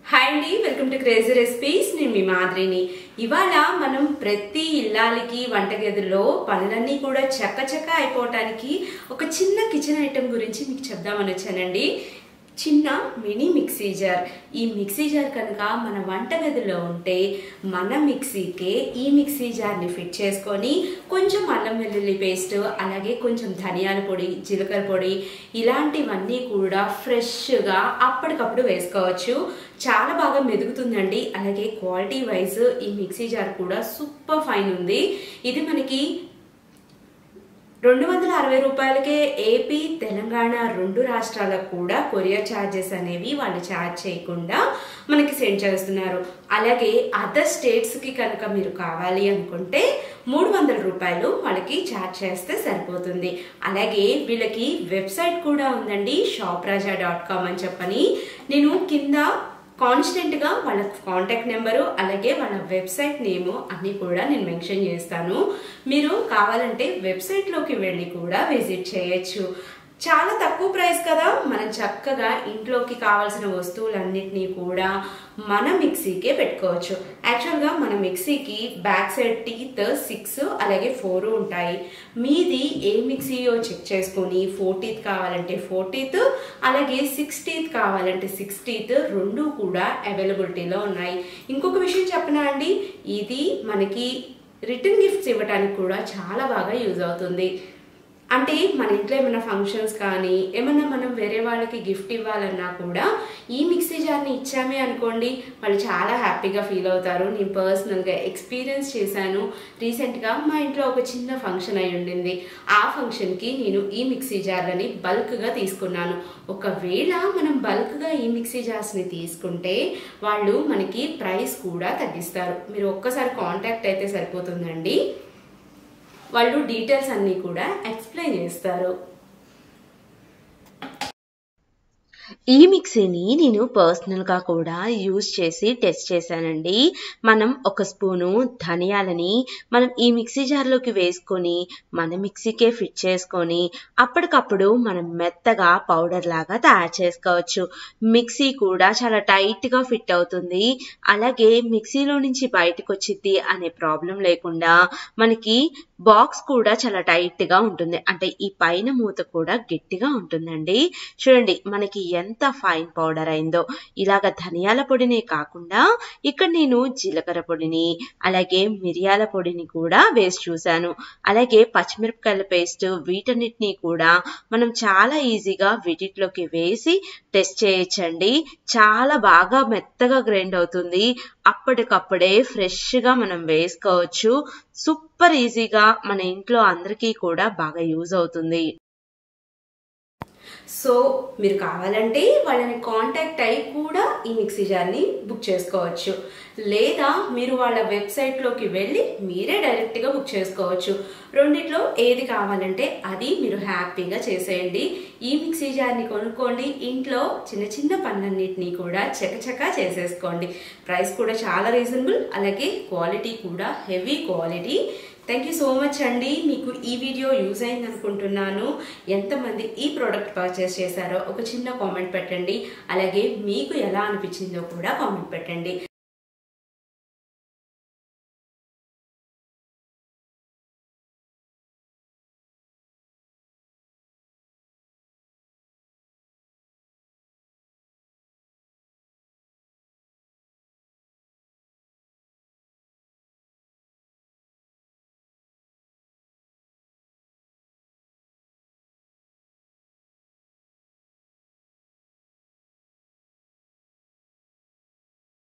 hi అండి welcome to crazy recipes నేను మీ మాదిరిని ఇవాళ మనం ప్రతి ఇల్లాలకి వంటగదిలో పనులన్నీ కూడా చక్క చక్క అయిపోవటానికి ఒక చిన్న కిచెన్ ఐటెం గురించి మీకు చెప్దామని వచ్చానండి చిన్న మినీ మిక్సీ జార్ ఈ మిక్సీ జార్ కనుక మన వంటగదిలో ఉంటే మన మిక్సీకే ఈ మిక్సీ జార్ని ఫిట్ చేసుకొని కొంచెం అల్లం వెల్లుల్లి పేస్ట్ అలాగే కొంచెం ధనియాల పొడి జీలకర్ర పొడి ఇలాంటివన్నీ కూడా ఫ్రెష్గా అప్పటికప్పుడు వేసుకోవచ్చు చాలా బాగా మెదుగుతుందండి అలాగే క్వాలిటీ వైజ్ ఈ మిక్సీ జార్ కూడా సూపర్ ఫైన్ ఉంది ఇది మనకి రెండు వందల అరవై రూపాయలకే ఏపీ తెలంగాణ రెండు రాష్ట్రాలకు కూడా కొరియర్ ఛార్జెస్ అనేవి వాళ్ళు ఛార్జ్ చేయకుండా మనకి సెండ్ చేస్తున్నారు అలాగే అదర్ స్టేట్స్కి కనుక మీరు కావాలి అనుకుంటే మూడు వందల రూపాయలు వాళ్ళకి ఛార్జ్ చేస్తే సరిపోతుంది అలాగే వీళ్ళకి వెబ్సైట్ కూడా ఉందండి షాప్ రాజా డాట్ కామ్ అని చెప్పని నేను కింద కాన్స్టెంట్గా వాళ్ళ కాంటాక్ట్ నెంబరు అలాగే వాళ్ళ వెబ్సైట్ నేము అన్నీ కూడా నేను మెన్షన్ చేస్తాను మీరు కావాలంటే వెబ్సైట్లోకి వెళ్ళి కూడా విజిట్ చేయొచ్చు చాలా తక్కువ ప్రైస్ కదా మనం చక్కగా ఇంట్లోకి కావాల్సిన వస్తువులన్నిటినీ కూడా మన మిక్సీకే పెట్టుకోవచ్చు యాక్చువల్గా మన మిక్సీకి బ్యాక్ సైడ్ టీత్ సిక్స్ అలాగే ఫోర్ ఉంటాయి మీది ఏ మిక్సీయో చెక్ చేసుకొని ఫోర్ టీత్ కావాలంటే ఫోర్ టీత్ అలాగే సిక్స్ టీత్ కావాలంటే సిక్స్ టీత్ రెండు కూడా అవైలబిలిటీలో ఉన్నాయి ఇంకొక విషయం చెప్పనా అండి ఇది మనకి రిటర్న్ గిఫ్ట్స్ ఇవ్వడానికి కూడా చాలా బాగా యూజ్ అవుతుంది అంటే మన ఇంట్లో ఏమైనా ఫంక్షన్స్ కానీ ఏమన్నా మనం వేరే వాళ్ళకి గిఫ్ట్ ఇవ్వాలన్నా కూడా ఈ మిక్సీ జార్ని ఇచ్చామే అనుకోండి వాళ్ళు చాలా హ్యాపీగా ఫీల్ అవుతారు నేను పర్సనల్గా ఎక్స్పీరియన్స్ చేశాను రీసెంట్గా మా ఇంట్లో ఒక చిన్న ఫంక్షన్ అయి ఉండింది ఆ ఫంక్షన్కి నేను ఈ మిక్సీ జార్లని బల్క్గా తీసుకున్నాను ఒకవేళ మనం బల్క్గా ఈ మిక్సీ జార్స్ని తీసుకుంటే వాళ్ళు మనకి ప్రైస్ కూడా తగ్గిస్తారు మీరు ఒక్కసారి కాంటాక్ట్ అయితే సరిపోతుందండి వాళ్ళు డీటెయిల్స్ అన్నీ కూడా ఎక్స్ప్లెయిన్ చేస్తారు ఈ మిక్సీని నేను పర్సనల్గా కూడా యూజ్ చేసి టెస్ట్ చేశానండి మనం ఒక స్పూను ధనియాలని మనం ఈ మిక్సీ జార్లోకి వేసుకొని మన మిక్సీకే ఫిట్ చేసుకొని అప్పటికప్పుడు మనం మెత్తగా పౌడర్ లాగా తయారు చేసుకోవచ్చు మిక్సీ కూడా చాలా టైట్గా ఫిట్ అవుతుంది అలాగే మిక్సీలో నుంచి బయటకు వచ్చింది అనే ప్రాబ్లం లేకుండా మనకి బాక్స్ కూడా చాలా టైట్గా ఉంటుంది అంటే ఈ పైన మూత కూడా గట్టిగా ఉంటుందండి చూడండి మనకి ఎంత ఫైన్ పౌడర్ అయిందో ఇలాగ ధనియాల పొడినే కాకుండా ఇక్కడ నేను జీలకర్ర పొడిని అలాగే మిరియాల పొడిని కూడా వేసి చూశాను అలాగే పచ్చిమిరపకాయల పేస్ట్ వీటన్నిటిని కూడా మనం చాలా ఈజీగా వీటిలోకి వేసి టెస్ట్ చేయొచ్చండి చాలా బాగా మెత్తగా గ్రైండ్ అవుతుంది అప్పటికప్పుడే ఫ్రెష్గా మనం వేసుకోవచ్చు సూపర్ ఈజీగా మన ఇంట్లో అందరికీ కూడా బాగా యూజ్ అవుతుంది సో మీరు కావాలంటే వాళ్ళని కాంటాక్ట్ అయ్యి కూడా ఈ మిక్సీ జార్ని బుక్ చేసుకోవచ్చు లేదా మీరు వాళ్ళ వెబ్సైట్లోకి వెళ్ళి మీరే డైరెక్ట్గా బుక్ చేసుకోవచ్చు రెండిట్లో ఏది కావాలంటే అది మీరు హ్యాపీగా చేసేయండి ఈ మిక్సీ జార్ని కొనుక్కోండి ఇంట్లో చిన్న చిన్న పనులన్నింటినీ కూడా చకచకా చేసేసుకోండి ప్రైస్ కూడా చాలా రీజనబుల్ అలాగే క్వాలిటీ కూడా heavy quality thank you so much అండి మీకు ఈ వీడియో యూజ్ అయింది అనుకుంటున్నాను ఎంతమంది ఈ ప్రోడక్ట్ పర్చేస్ చేశారో ఒక చిన్న కామెంట్ పెట్టండి అలాగే మీకు ఎలా అనిపించిందో కూడా కామెంట్ పెట్టండి